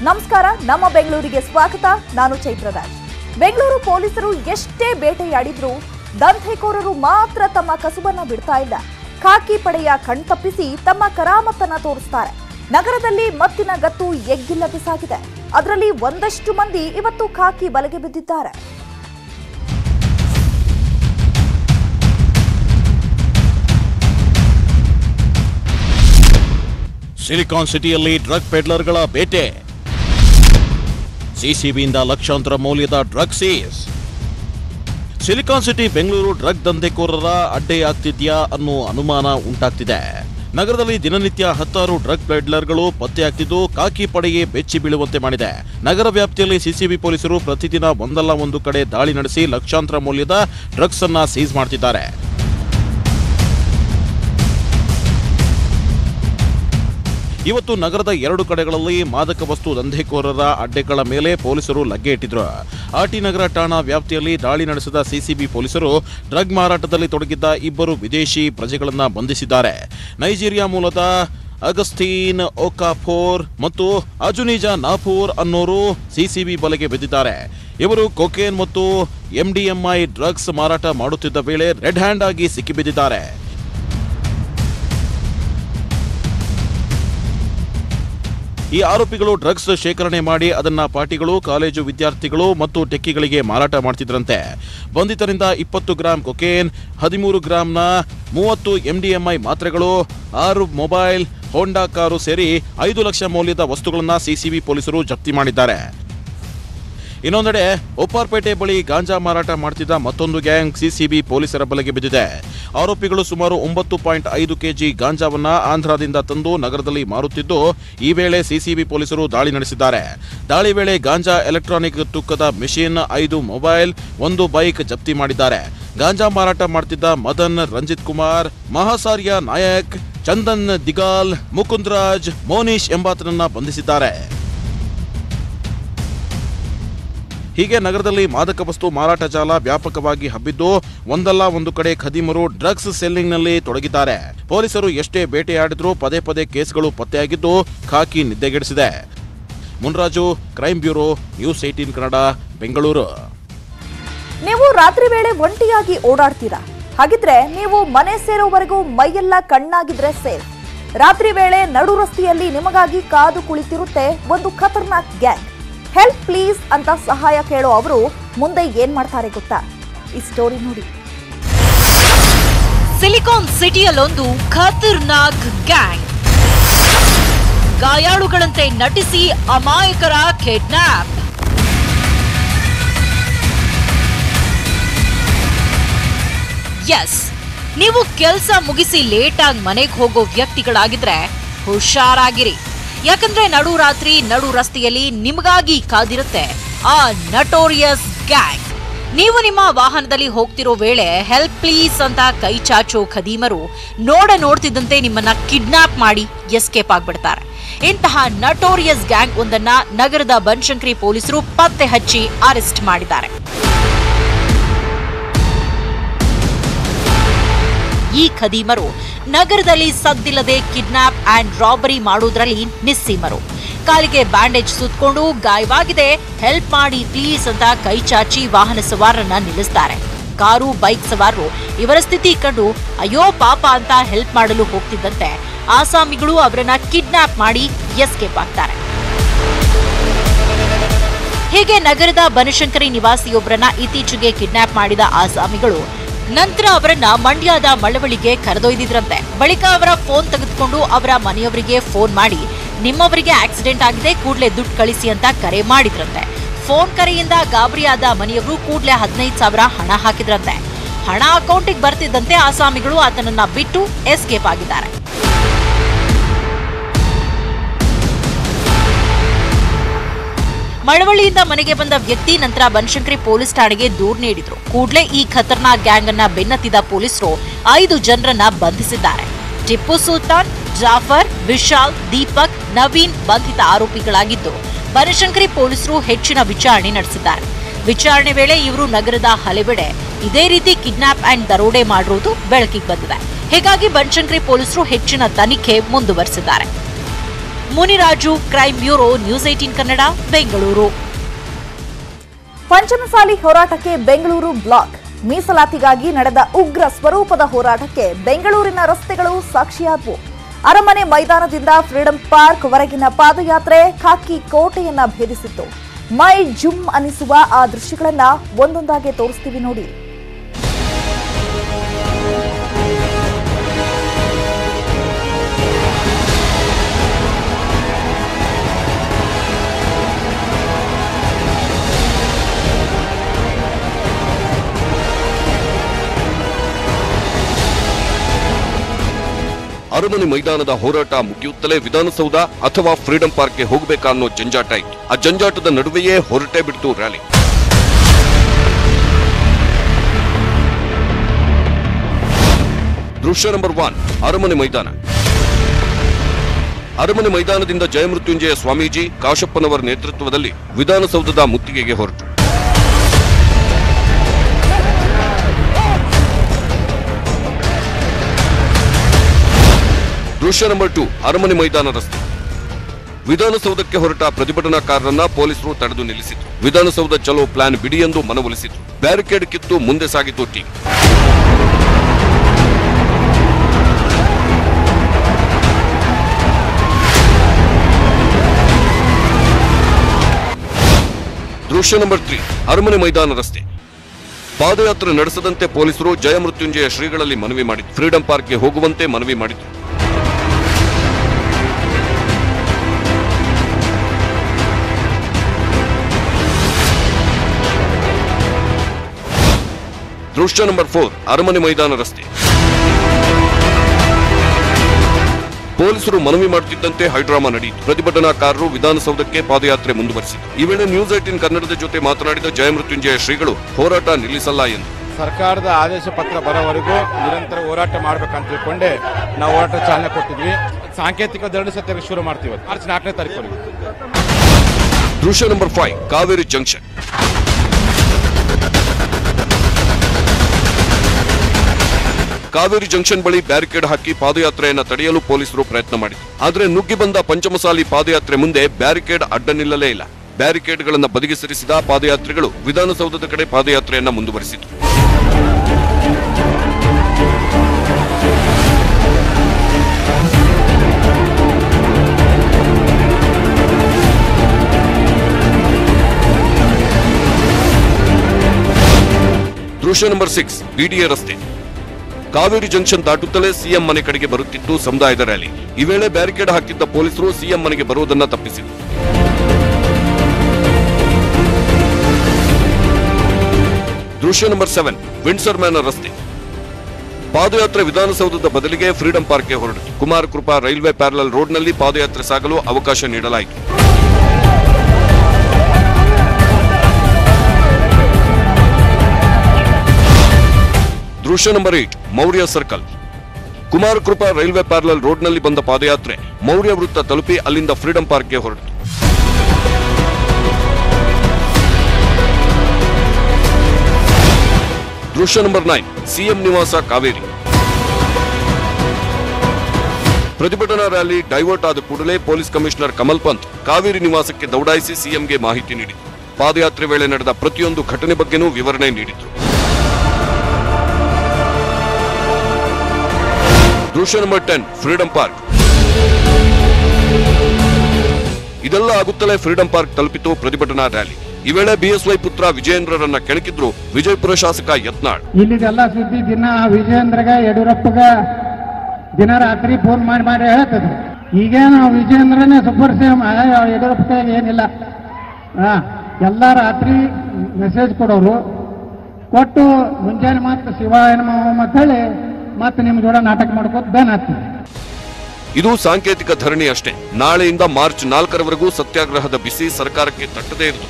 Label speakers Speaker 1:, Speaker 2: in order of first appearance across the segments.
Speaker 1: ನಮಸ್ಕಾರ ನಮ್ಮ ಬೆಂಗಳೂರಿಗೆ ಸ್ವಾಗತ ನಾನು ಚೈತ್ರರಾಜ್ ಬೆಂಗಳೂರು ಪೊಲೀಸರು ಎಷ್ಟೇ ಬೇಟೆಯಾಡಿದ್ರೂ ದಂಧೆಕೋರರು ಮಾತ್ರ ತಮ್ಮ ಕಸುಬನ್ನ ಬಿಡ್ತಾ ಇಲ್ಲ ಖಾಕಿ ಪಡೆಯ ಕಣ್ತಪ್ಪಿಸಿ ತಮ್ಮ ಕರಾಮತ್ತನ್ನ ತೋರಿಸ್ತಾರೆ ನಗರದಲ್ಲಿ ಮತ್ತಿನ ಗತ್ತು ಎಗ್ಗಿಲ್ಲದೆ ಸಾಗಿದೆ ಅದರಲ್ಲಿ ಒಂದಷ್ಟು ಮಂದಿ ಇವತ್ತು ಖಾಕಿ ಬಲೆಗೆ ಬಿದ್ದಿದ್ದಾರೆ
Speaker 2: ಸಿಲಿಕಾನ್ ಸಿಟಿಯಲ್ಲಿ ಡ್ರಗ್ ಪೆಡ್ಲರ್ಗಳ ಬೇಟೆ ಸಿಸಿಬಿಯಿಂದ ಲಕ್ಷಾಂತರ ಮೌಲ್ಯದ drug seize silicon city Bengaluru drug ದಂಧೆಕೋರರ ಅಡ್ಡೆಯಾಗ್ತಿದ್ಯಾ ಅನ್ನೋ ಅನುಮಾನ ಉಂಟಾಗ್ತಿದೆ ನಗರದಲ್ಲಿ ದಿನನಿತ್ಯ ಹತ್ತಾರು ಡ್ರಗ್ ಪೆಡ್ಲರ್ಗಳು ಪತ್ತೆಯಾಗ್ತಿದ್ದು ಕಾಕಿ ಪಡೆಗೆ ಬೆಚ್ಚಿ ಬೀಳುವಂತೆ ಮಾಡಿದೆ ನಗರ ವ್ಯಾಪ್ತಿಯಲ್ಲಿ ಸಿಸಿಬಿ ಪೊಲೀಸರು ಪ್ರತಿದಿನ ಒಂದಲ್ಲ ಒಂದು ಕಡೆ ದಾಳಿ ನಡೆಸಿ ಲಕ್ಷಾಂತರ ಮೌಲ್ಯದ ಡ್ರಗ್ಸ್ ಅನ್ನ ಸೀಸ್ ಮಾಡ್ತಿದ್ದಾರೆ ಇವತ್ತು ನಗರದ ಎರಡು ಕಡೆಗಳಲ್ಲಿ ಮಾದಕ ವಸ್ತು ದಂಧೆಕೋರರ ಅಡ್ಡೆಗಳ ಮೇಲೆ ಪೊಲೀಸರು ಲಗ್ಗೆ ಇಟ್ಟಿದ್ರು ಆರ್ಟಿ ನಗರ ಠಾಣಾ ವ್ಯಾಪ್ತಿಯಲ್ಲಿ ದಾಳಿ ನಡೆಸಿದ ಸಿಸಿಬಿ ಪೊಲೀಸರು ಡ್ರಗ್ ಮಾರಾಟದಲ್ಲಿ ತೊಡಗಿದ್ದ ಇಬ್ಬರು ವಿದೇಶಿ ಪ್ರಜೆಗಳನ್ನ ಬಂಧಿಸಿದ್ದಾರೆ ನೈಜೀರಿಯಾ ಮೂಲದ ಅಗಸ್ತೀನ್ ಓಕಾಫೋರ್ ಮತ್ತು ಅಜುನಿಜಾ ನಾಪೂರ್ ಅನ್ನೋರು ಸಿಸಿಬಿ ಬಲೆಗೆ ಬಿದ್ದಿದ್ದಾರೆ ಇವರು ಕೊಕೇನ್ ಮತ್ತು ಎಂಡಿಎಂಐ ಡ್ರಗ್ಸ್ ಮಾರಾಟ ಮಾಡುತ್ತಿದ್ದ ವೇಳೆ ರೆಡ್ ಹ್ಯಾಂಡ್ ಆಗಿ ಸಿಕ್ಕಿಬಿದ್ದಿದ್ದಾರೆ ಈ ಆರೋಪಿಗಳು ಡ್ರಗ್ಸ್ ಶೇಖರಣೆ ಮಾಡಿ ಅದನ್ನ ಪಾರ್ಟಿಗಳು ಕಾಲೇಜು ವಿದ್ಯಾರ್ಥಿಗಳು ಮತ್ತು ಟೆಕ್ಕಿಗಳಿಗೆ ಮಾರಾಟ ಮಾಡ್ತಿದ್ರಂತೆ ಬಂಧಿತರಿಂದ ಇಪ್ಪತ್ತು ಗ್ರಾಂ ಕೊಕೇನ್ ಹದಿಮೂರು ಗ್ರಾಂನ ಮೂವತ್ತು ಎಂಡಿಎಂಐ ಮಾತ್ರೆಗಳು ಆರು ಮೊಬೈಲ್ ಹೋಂಡಾ ಕಾರು ಸೇರಿ ಐದು ಲಕ್ಷ ಮೌಲ್ಯದ ವಸ್ತುಗಳನ್ನ ಸಿಸಿಬಿ ಪೊಲೀಸರು ಜಪ್ತಿ ಮಾಡಿದ್ದಾರೆ ಇನ್ನೊಂದೆಡೆ ಒಪ್ಪಾರ್ಪೇಟೆ ಬಳಿ ಗಾಂಜಾ ಮಾರಾಟ ಮಾಡ್ತಿದ್ದ ಮತ್ತೊಂದು ಗ್ಯಾಂಗ್ ಸಿಸಿಬಿ ಪೊಲೀಸರ ಬಲೆಗೆ ಬಿದ್ದಿದೆ ಆರೋಪಿಗಳು ಸುಮಾರು ಒಂಬತ್ತು ಪಾಯಿಂಟ್ ಐದು ಕೆಜಿ ಗಾಂಜಾವನ್ನ ಆಂಧ್ರದಿಂದ ತಂದು ನಗರದಲ್ಲಿ ಮಾರುತ್ತಿದ್ದು ಈ ವೇಳೆ ಸಿಸಿಬಿ ಪೊಲೀಸರು ದಾಳಿ ನಡೆಸಿದ್ದಾರೆ ದಾಳಿ ವೇಳೆ ಗಾಂಜಾ ಎಲೆಕ್ಟ್ರಾನಿಕ್ ತೂಕದ ಮೆಷಿನ್ ಐದು ಮೊಬೈಲ್ ಒಂದು ಬೈಕ್ ಜಪ್ತಿ ಮಾಡಿದ್ದಾರೆ ಗಾಂಜಾ ಮಾರಾಟ ಮಾಡ್ತಿದ್ದ ಮದನ್ ರಂಜಿತ್ ಕುಮಾರ್ ಮಹಾಸಾರ್ಯ ನಾಯಕ್ ಚಂದನ್ ದಿಗಾಲ್ ಮುಕುಂದ್ರಾಜ್ ಮೋನೀಶ್ ಎಂಬಾತನನ್ನ ಬಂಧಿಸಿದ್ದಾರೆ ಹೀಗೆ ನಗರದಲ್ಲಿ ಮಾದಕ ವಸ್ತು ಮಾರಾಟ ಜಾಲ ವ್ಯಾಪಕವಾಗಿ ಹಬ್ಬಿದ್ದು ಒಂದಲ್ಲ ಒಂದು ಕಡೆ ಖದೀಮರು ಡ್ರಗ್ಸ್ ಸೆಲ್ಲಿಂಗ್ನಲ್ಲಿ ತೊಡಗಿದ್ದಾರೆ ಪೊಲೀಸರು ಎಷ್ಟೇ ಬೇಟೆಯಾಡಿದ್ರೂ ಪದೇ ಪದೇ ಕೇಸ್ಗಳು ಪತ್ತೆಯಾಗಿದ್ದು ಖಾಕಿ ನಿದ್ದೆಗೆಡಿಸಿದೆ Muniraju crime bureau news eighteen Kannada Bengaluru
Speaker 1: ನೀವು ರಾತ್ರಿ ವೇಳೆ ಒಂಟಿಯಾಗಿ ಓಡಾಡ್ತೀರಾ ಹಾಗಿದ್ರೆ ನೀವು ಮನೆ ಸೇರೋವರೆಗೂ ಮೈಯೆಲ್ಲ ಕಣ್ಣಾಗಿದ್ರೆ ಸೇಫ್ ರಾತ್ರಿ ವೇಳೆ ನಡು ರಸ್ತೆಯಲ್ಲಿ ನಿಮಗಾಗಿ ಕಾದು ಕುಳಿತಿರುತ್ತೆ ಒಂದು ಖತರ್ನಾಕ್ ಗ್ಯಾಂಗ್ ಹೆಲ್ಪ್ ಪ್ಲೀಸ್ ಅಂತ ಸಹಾಯ ಕೇಳೋ ಅವರು ಮುಂದೆ ಏನ್ ಮಾಡ್ತಾರೆ ಗೊತ್ತಾ ಈ ಸ್ಟೋರಿ ನೋಡಿ
Speaker 3: ಸಿಲಿಕಾನ್ ಸಿಟಿಯಲ್ಲೊಂದು ಖತರ್ನಾಕ್ ಗ್ಯಾಂಗ್ ಗಾಯಾಳುಗಳಂತೆ ನಟಿಸಿ ಅಮಾಯಕರ ಕಿಡ್ನಾಪ್ ಎಸ್ ನೀವು ಕೆಲಸ ಮುಗಿಸಿ ಲೇಟಾಗಿ ಮನೆಗೆ ಹೋಗೋ ವ್ಯಕ್ತಿಗಳಾಗಿದ್ರೆ ಹುಷಾರಾಗಿರಿ ಯಾಕಂದ್ರೆ ನಡು ರಾತ್ರಿ ನಡು ರಸ್ತೆಯಲ್ಲಿ ನಿಮಗಾಗಿ ಕಾದಿರುತ್ತೆ ಆ ನಟೋರಿಯಸ್ ಗ್ಯಾಂಗ್ ನೀವು ನಿಮ್ಮ ವಾಹನದಲ್ಲಿ ಹೋಗ್ತಿರೋ ವೇಳೆ ಹೆಲ್ಪ್ ಪ್ಲೀಸ್ ಅಂತ ಕೈ ಚಾಚೋ ಖದೀಮರು ನೋಡ ನೋಡ್ತಿದ್ದಂತೆ ನಿಮ್ಮನ್ನ ಕಿಡ್ನಾಪ್ ಮಾಡಿ ಎಸ್ಕೇಪ್ ಆಗ್ಬಿಡ್ತಾರೆ ಇಂತಹ ನಟೋರಿಯಸ್ ಗ್ಯಾಂಗ್ ಒಂದನ್ನ ನಗರದ ಬನಶಂಕರಿ ಪೊಲೀಸರು ಪತ್ತೆ ಹಚ್ಚಿ ಅರೆಸ್ಟ್ ಮಾಡಿದ್ದಾರೆ ಈ ಖದೀಮರು ನಗರದಲ್ಲಿ ಸದ್ದಿಲ್ಲದೆ ಕಿಡ್ನಾಪ್ ಅಂಡ್ ರಾಬರಿ ಮಾಡುವುದರಲ್ಲಿ ನಿಸ್ಸೀಮರು ಕಾಲಿಗೆ ಬ್ಯಾಂಡೇಜ್ ಸುತ್ತಕೊಂಡು ಗಾಯವಾಗಿದೆ ಹೆಲ್ಪ್ ಮಾಡಿ ಪ್ಲೀಸ್ ಅಂತ ಕೈ ಚಾಚಿ ವಾಹನ ಸವಾರರನ್ನ ನಿಲ್ಲಿಸ್ತಾರೆ ಕಾರು ಬೈಕ್ ಸವಾರರು ಇವರ ಸ್ಥಿತಿ ಕಂಡು ಅಯ್ಯೋ ಪಾಪ ಅಂತ ಹೆಲ್ಪ್ ಮಾಡಲು ಹೋಗ್ತಿದ್ದಂತೆ ಆಸಾಮಿಗಳು ಅವರನ್ನ ಕಿಡ್ನಾಪ್ ಮಾಡಿ ಎಸ್ಕೇಪ್ ಆಗ್ತಾರೆ ಹೀಗೆ ನಗರದ ಬನಶಂಕರಿ ನಿವಾಸಿಯೊಬ್ಬರನ್ನ ಇತ್ತೀಚೆಗೆ ಕಿಡ್ನಾಪ್ ಮಾಡಿದ ಆಸಾಮಿಗಳು ನಂತರ ಅವರನ್ನ ಮಂಡ್ಯದ ಮಳವಳಿಗೆ ಕರೆದೊಯ್ದಿದ್ರಂತೆ ಬಳಿಕ ಅವರ ಫೋನ್ ತೆಗೆದುಕೊಂಡು ಅವರ ಮನೆಯವರಿಗೆ ಫೋನ್ ಮಾಡಿ ನಿಮ್ಮವರಿಗೆ ಆಕ್ಸಿಡೆಂಟ್ ಆಗಿದೆ ಕೂಡ್ಲೆ ದುಡ್ಡು ಕಳಿಸಿ ಅಂತ ಕರೆ ಮಾಡಿದ್ರಂತೆ ಫೋನ್ ಕರೆಯಿಂದ ಗಾಬರಿಯಾದ ಮನೆಯವರು ಕೂಡ್ಲೆ ಹದಿನೈದು ಸಾವಿರ ಹಣ ಹಾಕಿದ್ರಂತೆ ಹಣ ಅಕೌಂಟಿಗೆ ಬರ್ತಿದ್ದಂತೆ ಆಸಾಮಿಗಳು ಆತನನ್ನ ಬಿಟ್ಟು ಎಸ್ಕೇಪ್ ಆಗಿದ್ದಾರೆ ಮಳವಳ್ಳಿಯಿಂದ ಮನೆಗೆ ಬಂದ ವ್ಯಕ್ತಿ ನಂತರ ಬನಶಂಕರಿ ಪೊಲೀಸ್ ಠಾಣೆಗೆ ದೂರು ನೀಡಿದ್ರು ಕೂಡಲೇ ಈ ಖತರ್ನಾಕ್ ಗ್ಯಾಂಗ್ ಅನ್ನ ಬೆನ್ನತ್ತಿದ ಪೊಲೀಸರು ಐದು ಜನರನ್ನ ಬಂಧಿಸಿದ್ದಾರೆ ಟಿಪ್ಪು ಸುಲ್ತಾನ್ ಜಾಫರ್ ವಿಶಾಲ್ ದೀಪಕ್ ನವೀನ್ ಬಂಧಿತ ಆರೋಪಿಗಳಾಗಿದ್ದು ಬನಶಂಕರಿ ಪೊಲೀಸರು ಹೆಚ್ಚಿನ ವಿಚಾರಣೆ ನಡೆಸಿದ್ದಾರೆ ವಿಚಾರಣೆ ವೇಳೆ ಇವರು ನಗರದ ಹಲವೆಡೆ ಇದೇ ರೀತಿ ಕಿಡ್ನಾಪ್ ಅಂಡ್ ದರೋಡೆ ಮಾಡಿರುವುದು ಬೆಳಕಿಗೆ ಬಂದಿದೆ ಹೀಗಾಗಿ ಬನಶಂಕರಿ ಪೊಲೀಸರು ಹೆಚ್ಚಿನ ತನಿಖೆ ಮುಂದುವರೆಸಿದ್ದಾರೆ Muniraju crime bureau news eighteen Kannada Bengaluru
Speaker 1: Panchamasali ಹೋರಾಟಕ್ಕೆ ಬೆಂಗಳೂರು ಬ್ಲಾಕ್ ಮೀಸಲಾತಿಗಾಗಿ ನಡೆದ ಉಗ್ರ ಸ್ವರೂಪದ ಹೋರಾಟಕ್ಕೆ ಬೆಂಗಳೂರಿನ ರಸ್ತೆಗಳು ಸಾಕ್ಷಿಯಾದವು ಅರಮನೆ ಮೈದಾನದಿಂದ ಫ್ರೀಡಂ ಪಾರ್ಕ್ ವರೆಗಿನ ಪಾದಯಾತ್ರೆ ಖಾಕಿ ಕೋಟೆಯನ್ನ ಭೇದಿಸಿತ್ತು ಮೈ ಜುಮ್ ಅನಿಸುವ ಆ ದೃಶ್ಯಗಳನ್ನ ಒಂದೊಂದಾಗಿ ತೋರಿಸ್ತೀವಿ ನೋಡಿ
Speaker 4: ಅರಮನೆ ಮೈದಾನದ ಹೋರಾಟ ಮುಗಿಯುತ್ತಲೇ ವಿಧಾನಸೌಧ ಅಥವಾ ಫ್ರೀಡಂ ಪಾರ್ಕ್ಗೆ ಹೋಗಬೇಕಾ ಅನ್ನೋ ಜಂಜಾಟ ಇತ್ತು ಆ ಜಂಜಾಟದ ನಡುವೆಯೇ ಹೊರಟೇ ಬಿಡ್ತು ರ್ಯಾಲಿ ದೃಶ್ಯ ನಂಬರ್ ಒನ್ ಅರಮನೆ ಮೈದಾನ ಅರಮನೆ ಮೈದಾನದಿಂದ ಜಯಮೃತ್ಯುಂಜಯ ಸ್ವಾಮೀಜಿ ಕಾಶಪ್ಪನವರ ನೇತೃತ್ವದಲ್ಲಿ ವಿಧಾನಸೌಧದ ಮುತ್ತಿಗೆಗೆ ಹೊರಟು ದೃಶ್ಯ ನಂಬರ್ ಟು ಅರಮನೆ ಮೈದಾನ ರಸ್ತೆ ವಿಧಾನಸೌಧಕ್ಕೆ ಹೊರಟ ಪ್ರತಿಭಟನಾಕಾರರನ್ನ ಪೊಲೀಸರು ತಡೆದು ನಿಲ್ಲಿಸಿದ್ರು ವಿಧಾನಸೌಧ ಚಲೋ ಪ್ಲಾನ್ ಬಿಡಿ ಎಂದು ಮನವೊಲಿಸಿದ್ರು ಬ್ಯಾರಿಕೇಡ್ ಕಿತ್ತು ಮುಂದೆ ಸಾಗಿತು ಟೀಮ್ ದೃಶ್ಯ ನಂಬರ್ ತ್ರೀ ಅರಮನೆ ಮೈದಾನ ರಸ್ತೆ ಪಾದಯಾತ್ರೆ ನಡೆಸದಂತೆ ಪೊಲೀಸರು ಜಯಮೃತ್ಯುಂಜಯ ಶ್ರೀಗಳಲ್ಲಿ ಮನವಿ ಮಾಡಿದ್ರು ಫ್ರೀಡಂ ಪಾರ್ಕ್ಗೆ ಹೋಗುವಂತೆ ಮನವಿ ಮಾಡಿದ್ರು ದೃಶ್ಯ ನಂಬರ್ ಫೋರ್ ಅರಮನೆ ಮೈದಾನ ರಸ್ತೆ ಪೊಲೀಸರು ಮನವಿ ಮಾಡುತ್ತಿದ್ದಂತೆ ಹೈಡ್ರಾಮಾ ನಡೆಯಿತು ಪ್ರತಿಭಟನಾಕಾರರು ವಿಧಾನಸೌಧಕ್ಕೆ ಪಾದಯಾತ್ರೆ ಮುಂದುವರೆಸಿದರು ಈ ವೇಳೆ ನ್ಯೂಸ್ ಏಟಿನ್ ಕನ್ನಡದ ಜೊತೆ ಮಾತನಾಡಿದ ಜಯಮೃತ್ಯುಂಜಯ ಶ್ರೀಗಳು ಹೋರಾಟ ನಿಲ್ಲಿಸಲ್ಲ ಎಂದು
Speaker 5: ಸರ್ಕಾರದ ಆದೇಶ ಪತ್ರ ಬರೋವರೆಗೂ ನಿರಂತರ ಹೋರಾಟ ಮಾಡ್ಬೇಕಂತ ತಿಳ್ಕೊಂಡೆ ನಾವು ಹೋರಾಟ ಚಾಲನೆ ಕೊಟ್ಟಿದ್ವಿ ಸಾಂಕೇತಿಕ ಧರಣಿ ಸತ್ಯಾಗ್ರಹ ಶುರು ಮಾಡ್ತೀವಿ ಮಾರ್ಚ್ ನಾಲ್ಕನೇ ತಾರೀಕು
Speaker 4: ದೃಶ್ಯ number five Kaveri junction Kaveri junction ಬಳಿ ಬ್ಯಾರಿಕೇಡ್ ಹಾಕಿ ಪಾದಯಾತ್ರೆಯನ್ನ ತಡೆಯಲು ಪೊಲೀಸರು ಪ್ರಯತ್ನ ಮಾಡಿದರು ಆದರೆ ನುಗ್ಗಿ ಬಂದ ಪಂಚಮಸಾಲಿ ಪಾದಯಾತ್ರೆ ಮುಂದೆ ಬ್ಯಾರಿಕೇಡ್ ಅಡ್ಡ ನಿಲ್ಲಲೇ ಇಲ್ಲ ಬ್ಯಾರಿಕೇಡ್ಗಳನ್ನ ಬದಿಗೆ ಸರಿಸಿದ ಪಾದಯಾತ್ರಿಗಳು ವಿಧಾನಸೌಧದ ಕಡೆ ಪಾದಯಾತ್ರೆಯನ್ನ ಮುಂದುವರೆಸಿದರು ದೃಶ್ಯ ನಂಬರ್ ಸಿಕ್ಸ್ ಬಿಡಿಎ ರಸ್ತೆ ಕಾವೇರಿ ಜಂಕ್ಷನ್ ದಾಟುತ್ತಲೇ ಸಿಎಂ ಮನೆ ಕಡೆಗೆ ಬರುತ್ತಿತ್ತು ಸಮುದಾಯದ ರ್ಯಾಲಿ ಈ ವೇಳೆ ಬ್ಯಾರಿಕೇಡ್ ಹಾಕಿದ್ದ ಪೊಲೀಸರು ಸಿಎಂ ಮನೆಗೆ ಬರುವುದನ್ನ ತಪ್ಪಿಸಿದರು ದೃಶ್ಯ ನಂಬರ್ ಸೆವೆನ್ ವಿಂಡ್ಸರ್ ಮ್ಯಾನರ್ ರಸ್ತೆ ಪಾದಯಾತ್ರೆ ವಿಧಾನಸೌಧದ ಬದಲಿಗೆ ಫ್ರೀಡಂ ಪಾರ್ಕ್ಗೆ ಹೊರಟಿತು ಕುಮಾರ ಕೃಪಾ ರೈಲ್ವೆ ಪ್ಯಾರಲಲ್ ರೋಡ್ನಲ್ಲಿ ಪಾದಯಾತ್ರೆ ಸಾಗಲು ಅವಕಾಶ ನೀಡಲಾಯಿತು ದೃಶ್ಯ number eight Mourya circle Kumara Krupa railway parallel ರೋಡ್ನಲ್ಲಿ ಬಂದ ಪಾದಯಾತ್ರೆ ಮೌರ್ಯ ವೃತ್ತ ತಲುಪಿ ಅಲ್ಲಿಂದ ಫ್ರೀಡಂ ಪಾರ್ಕ್ಗೆ ಹೊರಟಿತು ದೃಶ್ಯ ನಂಬರ್ ನೈನ್ ಸಿಎಂ ನಿವಾಸ ಕಾವೇರಿ ಪ್ರತಿಭಟನಾ ರ್ಯಾಲಿ ಡೈವರ್ಟ್ ಆದ ಕೂಡಲೇ ಪೊಲೀಸ್ ಕಮಿಷನರ್ ಕಮಲ್ ಪಂತ್ ಕಾವೇರಿ ನಿವಾಸಕ್ಕೆ ದೌಡಾಯಿಸಿ ಸಿಎಂಗೆ ಮಾಹಿತಿ ನೀಡಿದರು ಪಾದಯಾತ್ರೆ ವೇಳೆ ನಡೆದ ಪ್ರತಿಯೊಂದು ಘಟನೆ ಬಗ್ಗೆನೂ ವಿವರಣೆ ನೀಡಿದ್ರು ದೃಶ್ಯ ನಂಬರ್ ಟೆನ್ ಫ್ರೀಡಂ ಪಾರ್ಕ್ ಇದೆಲ್ಲ ಆಗುತ್ತಲೇ ಫ್ರೀಡಂ ಪಾರ್ಕ್ ತಲುಪಿತು ಪ್ರತಿಭಟನಾ ರ್ಯಾಲಿ ಈ ವೇಳೆ ಬಿಎಸ್ವೈ ಪುತ್ರ ವಿಜಯೇಂದ್ರರನ್ನ ಕೆಣಕಿದ್ರು ವಿಜಯಪುರ ಶಾಸಕ ಯತ್ನಾಳ್
Speaker 6: ಇಲ್ಲಿದೆಲ್ಲ ಸುದ್ದಿ ದಿನ ವಿಜಯೇಂದ್ರಗ ಯಡಿಯೂರಪ್ಪಗ ದಿನ ರಾತ್ರಿ ಫೋನ್ ಮಾಡಿ ಮಾಡಿ ಹೇಳ್ತದೆ ಈಗೇನು ವಿಜಯೇಂದ್ರನೇ ಸೂಪರ್ ಸಿಎಂ ಯಡಿಯೂರಪ್ಪ ಏನಿಲ್ಲ ಹಾ ಎಲ್ಲ ರಾತ್ರಿ ಮೆಸೇಜ್ ಕೊಡೋರು ಕೊಟ್ಟು ಮುಂಜಾನೆ ಮತ್ತೆ ಶಿವಾಯನ ಅಂತ ಹೇಳಿ ಮತ್ತೆ ನಿಮ್ಮ ಜೋಡ ನಾಟಕ ಮಾಡ್ಕೋತ ಬೇನ್ ಆಗ್ತದೆ
Speaker 4: ಇದು ಸಾಂಕೇತಿಕ ಧರಣಿ ಅಷ್ಟೇ ನಾಳೆಯಿಂದ ಮಾರ್ಚ್ ನಾಲ್ಕರವರೆಗೂ ಸತ್ಯಾಗ್ರಹದ ಬಿಸಿ ಸರ್ಕಾರಕ್ಕೆ ತಟ್ಟದೇ ಇರುವುದು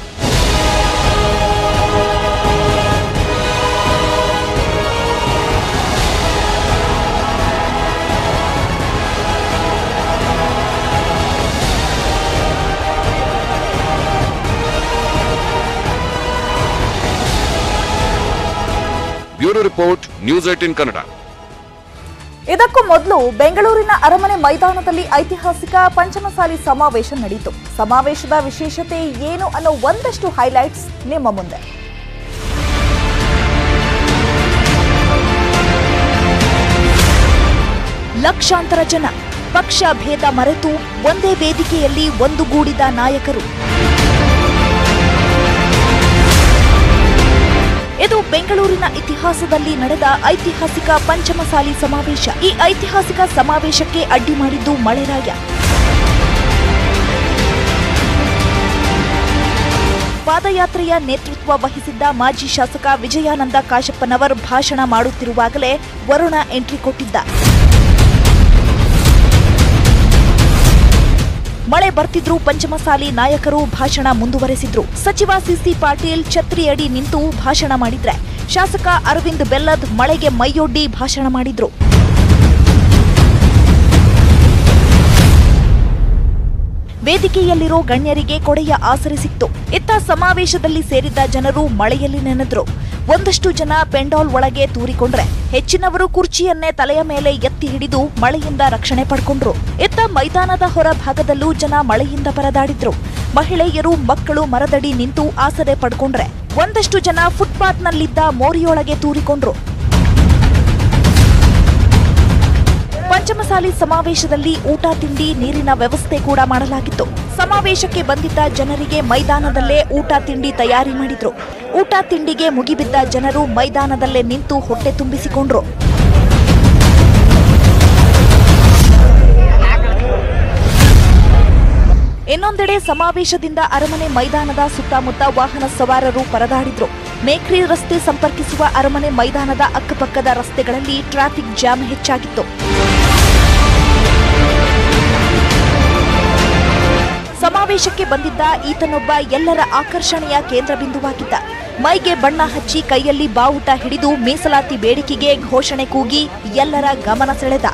Speaker 4: bureau report news eighteen Kannada
Speaker 1: ಇದಕ್ಕೂ ಮೊದಲು ಬೆಂಗಳೂರಿನ ಅರಮನೆ ಮೈದಾನದಲ್ಲಿ ಐತಿಹಾಸಿಕ ಪಂಚಮಸಾಲಿ ಸಮಾವೇಶ ನಡೆಯಿತು ಸಮಾವೇಶದ ವಿಶೇಷತೆ ಏನು ಅನ್ನೋ ಒಂದಷ್ಟು ಹೈಲೈಟ್ಸ್ ನಿಮ್ಮ ಮುಂದೆ ಲಕ್ಷಾಂತರ ಜನ ಪಕ್ಷ ಭೇದ ಮರೆತು ಒಂದೇ ವೇದಿಕೆಯಲ್ಲಿ ಒಂದುಗೂಡಿದ ನಾಯಕರು ಇದು ಬೆಂಗಳೂರಿನ ಇತಿಹಾಸದಲ್ಲಿ ನಡೆದ ಐತಿಹಾಸಿಕ ಪಂಚಮಸಾಲಿ ಸಮಾವೇಶ ಈ ಐತಿಹಾಸಿಕ ಸಮಾವೇಶಕ್ಕೆ ಅಡ್ಡಿ ಮಾಡಿದ್ದು ಮಳೆರಾಯ ಪಾದಯಾತ್ರೆಯ ನೇತೃತ್ವ ವಹಿಸಿದ್ದ ಮಾಜಿ ಶಾಸಕ ವಿಜಯಾನಂದ ಕಾಶಪ್ಪನವರ್ ಭಾಷಣ ಮಾಡುತ್ತಿರುವಾಗಲೇ ವರುಣ ಎಂಟ್ರಿ ಕೊಟ್ಟಿದ್ದ ಮಳೆ ಬರ್ತಿದ್ರು ಪಂಚಮಸಾಲಿ ನಾಯಕರು ಭಾಷಣ ಮುಂದುವರೆಸಿದ್ರು ಸಚಿವ ಸಿಸಿ ಪಾಟೀಲ್ ಛತ್ರಿಯಡಿ ನಿಂತು ಭಾಷಣ ಮಾಡಿದ್ರೆ ಶಾಸಕ ಅರವಿಂದ್ ಬೆಲ್ಲದ್ ಮಳೆಗೆ ಮೈಯೊಡ್ಡಿ ಭಾಷಣ ಮಾಡಿದ್ರು ವೇದಿಕೆಯಲ್ಲಿರೋ ಗಣ್ಯರಿಗೆ ಕೊಡೆಯ ಆಸರೆ ಸಿಕ್ತು ಇತ್ತ ಸಮಾವೇಶದಲ್ಲಿ ಸೇರಿದ್ದ ಜನರು ಮಳೆಯಲ್ಲಿ ನೆನೆದ್ರು ಒಂದಷ್ಟು ಜನ ಪೆಂಡಾಲ್ ಒಳಗೆ ತೂರಿಕೊಂಡ್ರೆ ಹೆಚ್ಚಿನವರು ಕುರ್ಚಿಯನ್ನೇ ತಲೆಯ ಮೇಲೆ ಎತ್ತಿ ಹಿಡಿದು ಮಳೆಯಿಂದ ರಕ್ಷಣೆ ಪಡ್ಕೊಂಡ್ರು ಇತ್ತ ಮೈದಾನದ ಹೊರ ಭಾಗದಲ್ಲೂ ಜನ ಮಳೆಯಿಂದ ಪರದಾಡಿದ್ರು ಮಹಿಳೆಯರು ಮಕ್ಕಳು ಮರದಡಿ ನಿಂತು ಆಸರೆ ಪಡ್ಕೊಂಡ್ರೆ ಒಂದಷ್ಟು ಜನ ಫುಟ್ಪಾತ್ನಲ್ಲಿದ್ದ ಮೋರಿಯೊಳಗೆ ತೂರಿಕೊಂಡ್ರು ಪಂಚಮಸಾಲಿ ಸಮಾವೇಶದಲ್ಲಿ ಊಟ ತಿಂಡಿ ನೀರಿನ ವ್ಯವಸ್ಥೆ ಕೂಡ ಮಾಡಲಾಗಿತ್ತು ಸಮಾವೇಶಕ್ಕೆ ಬಂದಿದ್ದ ಜನರಿಗೆ ಮೈದಾನದಲ್ಲೇ ಊಟ ತಿಂಡಿ ತಯಾರಿ ಮಾಡಿದ್ರು ಊಟ ತಿಂಡಿಗೆ ಮುಗಿಬಿದ್ದ ಜನರು ಮೈದಾನದಲ್ಲೇ ನಿಂತು ಹೊಟ್ಟೆ ತುಂಬಿಸಿಕೊಂಡ್ರು ಇನ್ನೊಂದೆಡೆ ಸಮಾವೇಶದಿಂದ ಅರಮನೆ ಮೈದಾನದ ಸುತ್ತಮುತ್ತ ವಾಹನ ಸವಾರರು ಪರದಾಡಿದ್ರು ಮೇಕ್ರಿ ರಸ್ತೆ ಸಂಪರ್ಕಿಸುವ ಅರಮನೆ ಮೈದಾನದ ಅಕ್ಕಪಕ್ಕದ ರಸ್ತೆಗಳಲ್ಲಿ ಟ್ರಾಫಿಕ್ ಜಾಮ್ ಹೆಚ್ಚಾಗಿತ್ತು ಸಮಾವೇಶಕ್ಕೆ ಬಂದಿದ್ದ ಈತನೊಬ್ಬ ಎಲ್ಲರ ಆಕರ್ಷಣೆಯ ಕೇಂದ್ರ ಬಿಂದುವಾಗಿದ್ದ ಮೈಗೆ ಬಣ್ಣ ಹಚ್ಚಿ ಕೈಯಲ್ಲಿ ಬಾವುಟ ಹಿಡಿದು ಮೀಸಲಾತಿ ಬೇಡಿಕೆಗೆ ಘೋಷಣೆ ಕೂಗಿ ಎಲ್ಲರ ಗಮನ ಸೆಳೆದ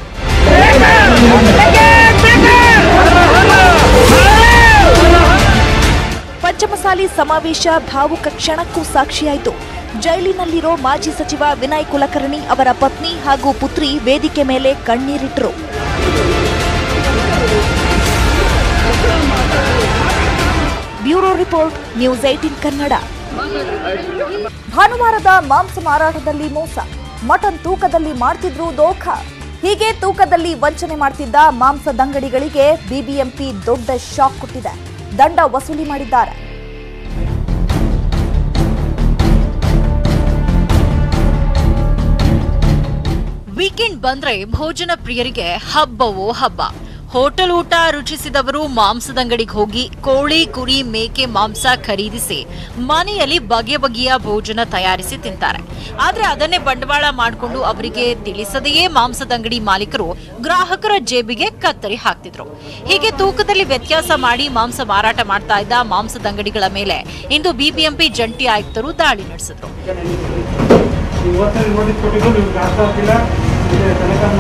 Speaker 1: ಪಂಚಮಸಾಲಿ ಸಮಾವೇಶ ಭಾವುಕ ಕ್ಷಣಕ್ಕೂ ಸಾಕ್ಷಿಯಾಯಿತು ಜೈಲಿನಲ್ಲಿರೋ ಮಾಜಿ ಸಚಿವ ವಿನಯ್ ಕುಲಕರ್ಣಿ ಅವರ ಪತ್ನಿ ಹಾಗೂ ಪುತ್ರಿ ವೇದಿಕೆ ಮೇಲೆ ಕಣ್ಣೀರಿಟ್ರು bureau report news eighteen Kannada ಭಾನುವಾರದ ಮಾಂಸ ಮಾರಾಟದಲ್ಲಿ ಮೋಸ ಮಟನ್ ತೂಕದಲ್ಲಿ ಮಾಡ್ತಿದ್ರು ದೋಖ ಹೀಗೆ ತೂಕದಲ್ಲಿ ವಂಚನೆ ಮಾಡ್ತಿದ್ದ ಮಾಂಸದಂಗಡಿಗಳಿಗೆ ಬಿಬಿಎಂಪಿ ದೊಡ್ಡ ಶಾಕ್ ಕೊಟ್ಟಿದೆ ದಂಡ ವಸೂಲಿ ಮಾಡಿದ್ದಾರೆ
Speaker 3: ವೀಕೆಂಡ್ ಬಂದ್ರೆ ಭೋಜನ ಪ್ರಿಯರಿಗೆ ಹಬ್ಬವೋ ಹಬ್ಬ ಹೋಟೆಲ್ ಊಟ ರುಚಿಸಿದವರು ಮಾಂಸದಂಗಡಿಗೆ ಹೋಗಿ ಕೋಳಿ ಕುರಿ ಮೇಕೆ ಮಾಂಸ ಖರೀದಿಸಿ ಮನೆಯಲ್ಲಿ ಬಗೆ ಬಗೆಯ ಭೋಜನ ತಯಾರಿಸಿ ತಿಂತಾರೆ ಆದ್ರೆ ಅದನ್ನೇ ಬಂಡವಾಳ ಮಾಡಿಕೊಂಡು ಅವರಿಗೆ ತಿಳಿಸದೆಯೇ ಮಾಂಸದಂಗಡಿ ಮಾಲೀಕರು ಗ್ರಾಹಕರ ಜೇಬಿಗೆ ಕತ್ತರಿ ಹಾಕ್ತಿದ್ರು ಹೀಗೆ ತೂಕದಲ್ಲಿ ವ್ಯತ್ಯಾಸ ಮಾಡಿ ಮಾಂಸ ಮಾರಾಟ ಮಾಡ್ತಾ ಇದ್ದ ಮಾಂಸದಂಗಡಿಗಳ ಮೇಲೆ ಇಂದು ಬಿಬಿಎಂಪಿ ಜಂಟಿ ಆಯುಕ್ತರು ದಾಳಿ ನಡೆಸಿದ್ರು
Speaker 7: ಇವತ್ತಲ್ಲಿ ನೋಟಿಸ್ ಕೊಟ್ಟಿದ್ದು ನೀವು ಕಾಸ್ಟ್ ಹಾಕಿಲ್ಲ ಇದೆ ತನಿಖಾ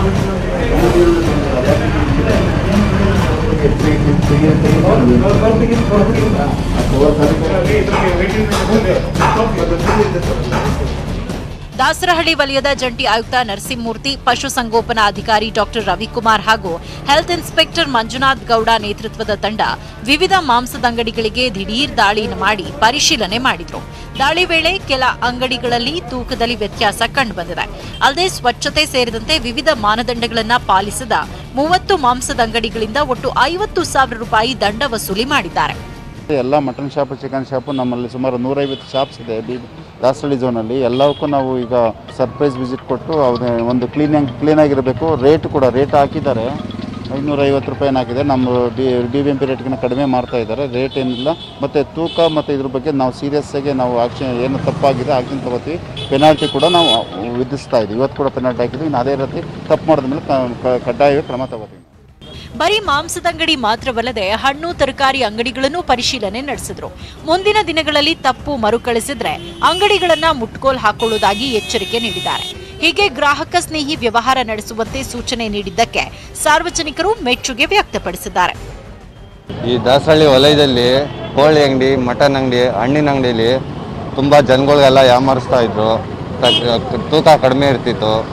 Speaker 3: ದಾಸರಹಳ್ಳಿ ವಲಯದ ಜಂಟಿ ಆಯುಕ್ತ ನರಸಿಂಹಮೂರ್ತಿ ಪಶುಸಂಗೋಪನಾ ಅಧಿಕಾರಿ ಡಾಕ್ಟರ್ ರವಿಕುಮಾರ್ ಹಾಗೂ ಹೆಲ್ತ್ ಇನ್ಸ್ಪೆಕ್ಟರ್ ಮಂಜುನಾಥ್ ಗೌಡ ನೇತೃತ್ವದ ತಂಡ ವಿವಿಧ ಮಾಂಸದಂಗಡಿಗಳಿಗೆ ದಿಢೀರ್ ದಾಳಿ ಮಾಡಿ ಪರಿಶೀಲನೆ ಮಾಡಿದ್ರು ದಾಳಿ ವೇಳೆ ಕೆಲ ಅಂಗಡಿಗಳಲ್ಲಿ ತೂಕದಲ್ಲಿ ವ್ಯತ್ಯಾಸ ಕಂಡುಬಂದಿದೆ ಅಲ್ಲದೆ ಸ್ವಚ್ಛತೆ ಸೇರಿದಂತೆ ವಿವಿಧ ಮಾನದಂಡಗಳನ್ನ ಪಾಲಿಸದ ಮೂವತ್ತು ಮಾಂಸದಂಗಡಿಗಳಿಂದ ಒಟ್ಟು ಐವತ್ತು ಸಾವಿರ ರೂಪಾಯಿ ದಂಡ ವಸೂಲಿ ಮಾಡಿದ್ದಾರೆ
Speaker 8: ಎಲ್ಲ ಮಟನ್ ಶಾಪು ಚಿಕನ್ ಶಾಪು ನಮ್ಮಲ್ಲಿ ಸುಮಾರು ನೂರೈವತ್ತು ಶಾಪ್ಸ್ ಇದೆ ಬಿ ದಾಸರಳ್ಳಿ ಝೋನಲ್ಲಿ ಎಲ್ಲವಕ್ಕೂ ನಾವು ಈಗ ಸರ್ಪ್ರೈಸ್ ವಿಸಿಟ್ ಕೊಟ್ಟು ಅವ್ರ ಒಂದು ಕ್ಲೀನಾಗಿ ಕ್ಲೀನಾಗಿರಬೇಕು ರೇಟ್ ಕೂಡ ರೇಟ್ ಹಾಕಿದ್ದಾರೆ ಐನೂರೈವತ್ತು ರೂಪಾಯಿ ಹಾಕಿದೆ ನಮ್ಮ D D B M P ರೇಟ್ಗಿಂತ ಕಡಿಮೆ ಮಾಡ್ತಾ ಇದ್ದಾರೆ ರೇಟ್ ಏನಿಲ್ಲ ಮತ್ತು ತೂಕ ಮತ್ತು ಇದ್ರ ಬಗ್ಗೆ ನಾವು ಸೀರಿಯಸ್ ಆಗಿ ನಾವು ಆಕ್ಷನ್ ಏನು ತಪ್ಪಾಗಿದೆ ಆಕ್ಷನ್ ತಗೋತೀವಿ ಪೆನಾಲ್ಟಿ ಕೂಡ ನಾವು ವಿಧಿಸ್ತಾ ಇದ್ದೀವಿ ಇವತ್ತು ಕೂಡ ಪೆನಾಲ್ಟಿ ಹಾಕಿದ್ವಿ ಇನ್ನು ಅದೇ ರೀತಿ ತಪ್ಪು ಮಾಡಿದ ಮೇಲೆ ಕಡ್ಡಾಯವಾಗಿ ಕ್ರಮ ತಗೋತೀವಿ
Speaker 3: ಬರೀ ಮಾಂಸದಂಗಡಿ ಮಾತ್ರವಲ್ಲದೆ ಹಣ್ಣು ತರಕಾರಿ ಅಂಗಡಿಗಳನ್ನು ಪರಿಶೀಲನೆ ನಡೆಸಿದ್ರು ಮುಂದಿನ ದಿನಗಳಲ್ಲಿ ತಪ್ಪು ಮರುಕಳಿಸಿದ್ರೆ ಅಂಗಡಿಗಳನ್ನ ಮುಟ್ಕೋಲ್ ಹಾಕೊಳ್ಳುವುದಾಗಿ ಎಚ್ಚರಿಕೆ ನೀಡಿದ್ದಾರೆ ಹೀಗೆ ಗ್ರಾಹಕ ಸ್ನೇಹಿ ವ್ಯವಹಾರ ನಡೆಸುವಂತೆ ಸೂಚನೆ ನೀಡಿದ್ದಕ್ಕೆ ಸಾರ್ವಜನಿಕರು ಮೆಚ್ಚುಗೆ ವ್ಯಕ್ತಪಡಿಸಿದ್ದಾರೆ
Speaker 9: ಈ ದಾಸಹಳ್ಳಿ ವಲಯದಲ್ಲಿ ಕೋಳಿ ಅಂಗಡಿ ಮಟನ್ ಅಂಗಡಿ ಹಣ್ಣಿನ ಅಂಗಡಿಯಲ್ಲಿ ತುಂಬ ಜನಗಳಿಗೆಲ್ಲ ಯಾಮಾರಿಸ್ತಾ ಇದ್ರು ತ- ತೂಕ ಕಡಿಮೆ ಇರ್ತಿತ್ತು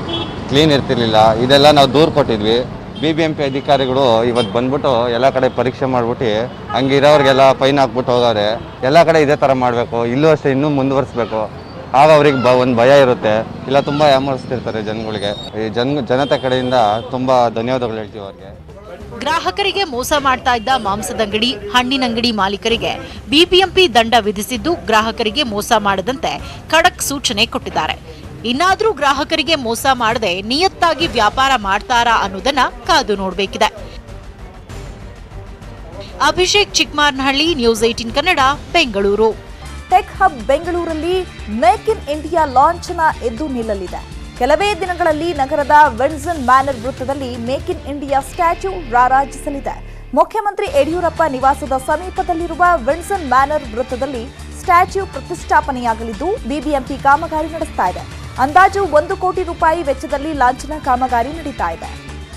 Speaker 9: ಕ್ಲೀನ್ ಇರ್ತಿರ್ಲಿಲ್ಲ ಇದೆಲ್ಲ ನಾವು ದೂರು ಕೊಟ್ಟಿದ್ವಿ ಬಿ ಬಿ ಎಂ ಪಿ ಅಧಿಕಾರಿಗಳು ಇವತ್ತು ಬಂದ್ಬಿಟ್ಟು ಎಲ್ಲ ಕಡೆ ಪರೀಕ್ಷೆ ಮಾಡ್ಬಿಟ್ಟು ಹಂಗಿರೋರಿಗೆಲ್ಲ ಫೈನ್ ಹಾಕ್ಬಿಟ್ಟು ಹೋಗವ್ರೆ ಎಲ್ಲ ಕಡೆ ಇದೇ ಥರ ಮಾಡಬೇಕು ಇಲ್ಲೂ ಅಷ್ಟೇ ಇನ್ನೂ ಮುಂದುವರಿಸ್ಬೇಕು ಆಗ ಅವ್ರಿಗೆ ಬ ಒಂದು ಭಯ ಇರುತ್ತೆ ಇಲ್ಲ ತುಂಬ ಯಾಮರಿಸ್ತಿರ್ತಾರೆ ಜನಗಳಿಗೆ ಈ ಜನ ಜನತೆ ಕಡೆಯಿಂದ ತುಂಬ ಧನ್ಯವಾದಗಳು ಹೇಳ್ತೀವಿ ಅವ್ರಿಗೆ
Speaker 3: ಗ್ರಾಹಕರಿಗೆ ಮೋಸ ಮಾಡ್ತಾ ಇದ್ದ ಮಾಂಸದಂಗಡಿ ಹಣ್ಣಿನಂಗಡಿ ಮಾಲೀಕರಿಗೆ ಬಿಬಿಎಂಪಿ ದಂಡ ವಿಧಿಸಿದ್ದು ಗ್ರಾಹಕರಿಗೆ ಮೋಸ ಮಾಡದಂತೆ ಖಡಕ್ ಸೂಚನೆ ಕೊಟ್ಟಿದ್ದಾರೆ ಇನ್ನಾದ್ರೂ ಗ್ರಾಹಕರಿಗೆ ಮೋಸ ಮಾಡದೆ ನಿಯತ್ತಾಗಿ ವ್ಯಾಪಾರ ಮಾಡ್ತಾರಾ ಅನ್ನೋದನ್ನ ಕಾದು ನೋಡಬೇಕಿದೆ Abhishek Chikmaranahalli news eighteen Kannada Bengaluru
Speaker 1: tech hub ಬೆಂಗಳೂರಲ್ಲಿ ಮೇಕ್ ಇನ್ ಇಂಡಿಯಾ ಲಾಂಛನ ಎದ್ದು ನಿಲ್ಲಲಿದೆ ಕೆಲವೇ ದಿನಗಳಲ್ಲಿ ನಗರದ ವಿನ್ಸನ್ ಮ್ಯಾನರ್ ವೃತ್ತದಲ್ಲಿ ಮೇಕ್ ಇನ್ ಇಂಡಿಯಾ ಸ್ಟ್ಯಾಚ್ಯೂ ರಾರಾಜಿಸಲಿದೆ ಮುಖ್ಯಮಂತ್ರಿ ಯಡಿಯೂರಪ್ಪ ನಿವಾಸದ ಸಮೀಪದಲ್ಲಿರುವ ವಿನ್ಸನ್ ಮ್ಯಾನರ್ ವೃತ್ತದಲ್ಲಿ ಸ್ಟ್ಯಾಚ್ಯೂ ಪ್ರತಿಷ್ಠಾಪನೆಯಾಗಲಿದ್ದು ಬಿಬಿಎಂಪಿ ಕಾಮಗಾರಿ ನಡೆಸ್ತಾ ಇದೆ ಅಂದಾಜು ಒಂದು ಕೋಟಿ ರೂಪಾಯಿ ವೆಚ್ಚದಲ್ಲಿ ಲಾಂಛನ ಕಾಮಗಾರಿ ನಡೀತಾ ಇದೆ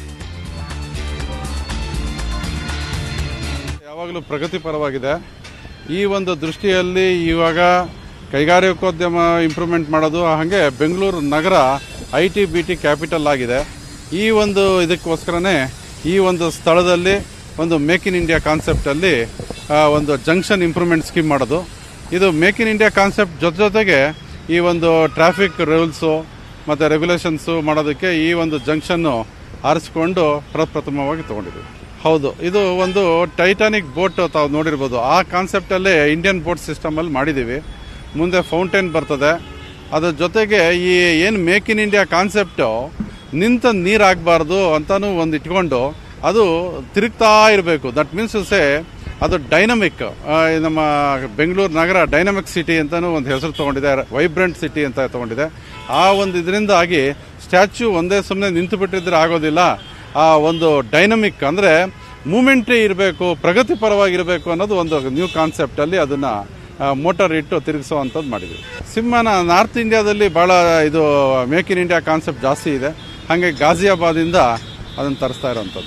Speaker 10: ಯಾವಾಗಲೂ ಪ್ರಗತಿಪರವಾಗಿದೆ ಈ ಒಂದು ದೃಷ್ಟಿಯಲ್ಲಿ ಇವಾಗ ಕೈಗಾರಿಕೋದ್ಯಮ ಇಂಪ್ರೂವ್ಮೆಂಟ್ ಮಾಡೋದು ಹಾಗೆ ಬೆಂಗಳೂರು ನಗರ I T B T capital ಆಗಿದೆ ಈ ಒಂದು ಇದಕ್ಕೋಸ್ಕರನೇ ಈ ಒಂದು ಸ್ಥಳದಲ್ಲಿ ಒಂದು ಮೇಕ್ ಇನ್ ಇಂಡಿಯಾ ಕಾನ್ಸೆಪ್ಟಲ್ಲಿ ಆ, ಒಂದು ಜಂಕ್ಷನ್ ಇಂಪ್ರೂವ್ಮೆಂಟ್ ಸ್ಕೀಮ್ ಮಾಡೋದು ಇದು ಮೇಕ್ ಇನ್ ಇಂಡಿಯಾ ಕಾನ್ಸೆಪ್ಟ್ ಜೊತೆ ಜೊತೆಗೆ ಈ ಒಂದು ಟ್ರಾಫಿಕ್ ರೂಲ್ಸು ಮತ್ತು ರೆಗ್ಯುಲೇಷನ್ಸು ಮಾಡೋದಕ್ಕೆ ಈ ಒಂದು ಜಂಕ್ಷನ್ನು ಆರಿಸ್ಕೊಂಡು ಪ್ರಪ್ರಥಮವಾಗಿ ತೊಗೊಂಡಿದ್ದೀವಿ ಹೌದು ಇದು ಒಂದು ಟೈಟಾನಿಕ್ ಬೋಟ್ ತಾವು ನೋಡಿರ್ಬೋದು ಆ ಕಾನ್ಸೆಪ್ಟಲ್ಲೇ ಇಂಡಿಯನ್ ಬೋಟ್ ಸಿಸ್ಟಮಲ್ಲಿ ಮಾಡಿದ್ದೀವಿ ಮುಂದೆ ಫೌಂಟೇನ್ ಬರ್ತದೆ ಅದ್ರ ಜೊತೆಗೆ ಈ ಏನು ಮೇಕ್ ಇನ್ ಇಂಡಿಯಾ ಕಾನ್ಸೆಪ್ಟು ನಿಂತ ನೀರು ಆಗಬಾರ್ದು ಅಂತಲೂ ಒಂದು ಇಟ್ಕೊಂಡು ಅದು ತಿರುಗ್ತಾ ಇರಬೇಕು ದಟ್ ಮೀನ್ಸ್ ಸೇ ಅದು ಡೈನಮಿಕ್ ನಮ್ಮ ಬೆಂಗಳೂರು ನಗರ ಡೈನಮಿಕ್ ಸಿಟಿ ಅಂತಲೂ ಒಂದು ಹೆಸರು ತೊಗೊಂಡಿದೆ ವೈಬ್ರೆಂಟ್ ಸಿಟಿ ಅಂತ ತೊಗೊಂಡಿದೆ ಆ ಒಂದು ಇದರಿಂದಾಗಿ ಸ್ಟ್ಯಾಚ್ಯೂ ಒಂದೇ ಸುಮ್ಮನೆ ನಿಂತು ಬಿಟ್ಟಿದ್ರೆ ಆಗೋದಿಲ್ಲ ಆ ಒಂದು ಡೈನಮಿಕ್ ಅಂದರೆ ಮೂಮೆಂಟೇ ಇರಬೇಕು ಪ್ರಗತಿಪರವಾಗಿರಬೇಕು ಅನ್ನೋದು ಒಂದು ನ್ಯೂ ಕಾನ್ಸೆಪ್ಟಲ್ಲಿ ಅದನ್ನು ಮೋಟರ್ ಇಟ್ಟು ತಿರುಗಿಸುವಂಥದ್ದು ಮಾಡಿದ್ವಿ ಸಿಂಹನ ನಾರ್ತ್ ಇಂಡಿಯಾದಲ್ಲಿ ಭಾಳ ಇದು ಮೇಕ್ ಇನ್ ಇಂಡಿಯಾ ಕಾನ್ಸೆಪ್ಟ್ ಜಾಸ್ತಿ ಇದೆ ಹಾಗೆ ಗಾಜಿಯಾಬಾದಿಂದ ಅದನ್ನು ತರಿಸ್ತಾ ಇರೋವಂಥದ್ದು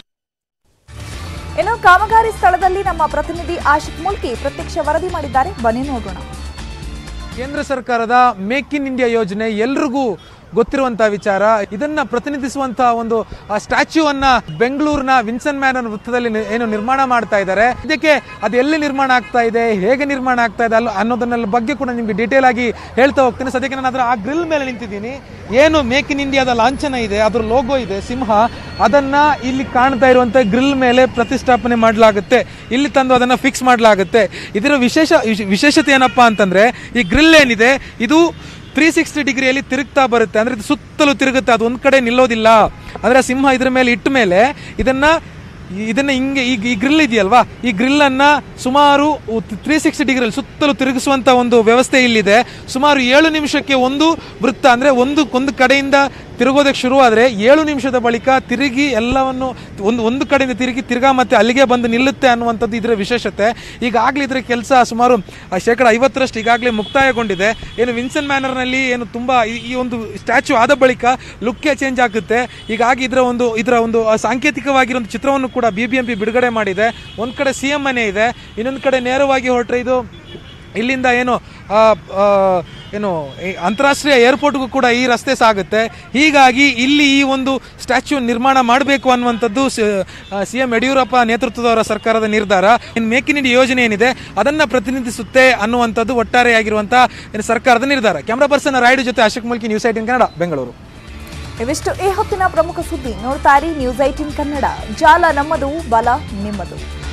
Speaker 1: ಇನ್ನು ಕಾಮಗಾರಿ ಸ್ಥಳದಲ್ಲಿ ನಮ್ಮ ಪ್ರತಿನಿಧಿ ಆಶಿಕ್ ಮುಲ್ಕಿ ಪ್ರತ್ಯಕ್ಷ ವರದಿ ಮಾಡಿದ್ದಾರೆ ಬನ್ನಿ ನೋಡೋಣ
Speaker 11: ಕೇಂದ್ರ ಸರ್ಕಾರದ ಮೇಕ್ ಇನ್ ಇಂಡಿಯಾ ಯೋಜನೆ ಎಲ್ರಿಗೂ ಗೊತ್ತಿರುವಂತಹ ವಿಚಾರ ಇದನ್ನ ಪ್ರತಿನಿಧಿಸುವಂತಹ ಒಂದು ಸ್ಟ್ಯಾಚ್ಯೂ ಅನ್ನ ಬೆಂಗಳೂರಿನ ವಿನ್ಸನ್ ಮ್ಯಾನನ್ ವೃತ್ತದಲ್ಲಿ ನಿ- ಏನು ನಿರ್ಮಾಣ ಮಾಡ್ತಾ ಇದ್ದಾರೆ ಇದಕ್ಕೆ ಅದು ಎಲ್ಲಿ ನಿರ್ಮಾಣ ಆಗ್ತಾ ಇದೆ ಹೇಗೆ ನಿರ್ಮಾಣ ಆಗ್ತಾ ಇದೆ ಅಲ್ಲ ಅನ್ನೋದನ್ನೆಲ್ಲ ಬಗ್ಗೆ ಕೂಡ ನಿಮ್ಗೆ ಡೀಟೇಲ್ ಆಗಿ ಹೇಳ್ತಾ ಹೋಗ್ತೀನಿ ಸದ್ಯಕ್ಕೆ ನಾನು ಅದರ ಆ ಗ್ರಿಲ್ ಮೇಲೆ ನಿಂತಿದ್ದೀನಿ ಏನು ಮೇಕ್ ಇನ್ ಇಂಡಿಯಾದ ಲಾಂಛನ ಇದೆ ಅದ್ರ ಲೋಗೋ ಇದೆ ಸಿಂಹ ಅದನ್ನ ಇಲ್ಲಿ ಕಾಣ್ತಾ ಇರುವಂತ ಗ್ರಿಲ್ ಮೇಲೆ ಪ್ರತಿಷ್ಠಾಪನೆ ಮಾಡಲಾಗುತ್ತೆ ಇಲ್ಲಿ ತಂದು ಅದನ್ನ ಫಿಕ್ಸ್ ಮಾಡಲಾಗುತ್ತೆ ಇದರ ವಿಶೇಷ ವಿಶ್- ವಿಶೇಷತೆ ಏನಪ್ಪಾ ಅಂತಂದ್ರೆ ಈ ಗ್ರಿಲ್ ಏನಿದೆ ಇದು ತ್ರೀ ಸಿಕ್ಸ್ಟಿ ಡಿಗ್ರಿಯಲ್ಲಿ ತಿರುಗ್ತಾ ಬರುತ್ತೆ ಅಂದ್ರೆ ಇದು ಸುತ್ತಲೂ ತಿರುಗುತ್ತೆ ಅದು ಒಂದ್ ಕಡೆ ನಿಲ್ಲೋದಿಲ್ಲ ಅಂದ್ರೆ ಆ ಸಿಂಹ ಇದ್ರ ಮೇಲೆ ಇಟ್ಟ ಮೇಲೆ ಇದನ್ನ ಇದನ್ನ ಹಿಂಗೆ ಈಗ ಈ ಗ್ರಿಲ್ ಇದೆಯಲ್ವಾ ಈ ಗ್ರಿಲ್ ಅನ್ನ ಸುಮಾರು ತ್ರೀ ಸಿಕ್ಸ್ಟಿ ಡಿಗ್ರಿಯಲ್ಲಿ ಸುತ್ತಲೂ ತಿರುಗಿಸುವಂತ ಒಂದು ವ್ಯವಸ್ಥೆ ಇಲ್ಲಿದೆ ಸುಮಾರು ಏಳು ನಿಮಿಷಕ್ಕೆ ಒಂದು ವೃತ್ತ ಅಂದ್ರೆ ಒಂದು ಒಂದು ಕಡೆಯಿಂದ ತಿರುಗೋದಕ್ಕೆ ಶುರುವಾದ್ರೆ ಏಳು ನಿಮಿಷದ ಬಳಿಕ ತಿರುಗಿ ಎಲ್ಲವನ್ನು ಒಂದು ಒಂದು ಕಡೆಯಿಂದ ತಿರುಗಿ ತಿರ್ಗಾ ಮತ್ತೆ ಅಲ್ಲಿಗೆ ಬಂದು ನಿಲ್ಲುತ್ತೆ ಅನ್ನುವಂಥದ್ದು ಇದರ ವಿಶೇಷತೆ ಈಗಾಗಲೇ ಇದರ ಕೆಲಸ ಸುಮಾರು ಆ, ಶೇಕಡ ಐವತ್ತರಷ್ಟು ಈಗಾಗಲೇ ಮುಕ್ತಾಯಗೊಂಡಿದೆ ಏನು ವಿನ್ಸನ್ ಮ್ಯಾನರ್ನಲ್ಲಿ ಏನು ತುಂಬಾ ಈ- ಈ ಒಂದು ಸ್ಟ್ಯಾಚ್ಯೂ ಆದ ಬಳಿಕ ಲುಕ್ಕೇ ಚೇಂಜ್ ಆಗುತ್ತೆ ಹೀಗಾಗಿ ಇದರ ಒಂದು ಇದರ ಒಂದು ಆ, ಸಾಂಕೇತಿಕವಾಗಿರೋ ಒಂದು ಚಿತ್ರವನ್ನು ಕೂಡ ಬಿ ಬಿ ಎಂ ಪಿ ಬಿಡುಗಡೆ ಮಾಡಿದೆ ಒಂದು ಕಡೆ ಸಿ ಎಂ ಮನೆ ಇದೆ ಇನ್ನೊಂದು ಕಡೆ ನೇರವಾಗಿ ಹೊರಟ್ರೆ ಇದು ಇಲ್ಲಿಂದ ಏನು ಆ, ಆ, ಏನು ಈ ಅಂತಾರಾಷ್ಟ್ರೀಯ ಏರ್ಪೋರ್ಟ್ಗೂ ಕೂಡ ಈ ರಸ್ತೆ ಸಾಗುತ್ತೆ ಹೀಗಾಗಿ ಇಲ್ಲಿ ಈ ಒಂದು ಸ್ಟ್ಯಾಚ್ಯೂ ನಿರ್ಮಾಣ ಮಾಡಬೇಕು ಅನ್ನುವಂಥದ್ದು ಸಿ ಎಂ ಯಡಿಯೂರಪ್ಪ ನೇತೃತ್ವದವರ ಸರ್ಕಾರದ ನಿರ್ಧಾರ ಇನ್ನು ಮೇಕ್ ಇನ್ ಇಂಡಿಯಾ ಯೋಜನೆ ಏನಿದೆ ಅದನ್ನ ಪ್ರತಿನಿಧಿಸುತ್ತೆ ಅನ್ನುವಂಥದ್ದು ಒಟ್ಟಾರೆಯಾಗಿರುವಂಥ ಏನು ಸರ್ಕಾರದ ನಿರ್ಧಾರ ಕ್ಯಾಮ್ರಾ ಪರ್ಸನ್ ರಾಯ್ಡು ಜೊತೆ ಅಶೋಕ್ ಮುಲ್ಕಿ ನ್ಯೂಸ್ ಏಟಿನ್ ಕನ್ನಡ ಬೆಂಗಳೂರು
Speaker 1: ಇವಿಷ್ಟು ಈ ಹೊತ್ತಿನ ಪ್ರಮುಖ ಸುದ್ದಿ ನೋಡ್ತಾ ಇರಿ ನ್ಯೂಸ್ ಐಟಿನ್ ಕನ್ನಡ ಜಾಲ ನಮ್ಮದು ಬಲ ನಿಮ್ಮದು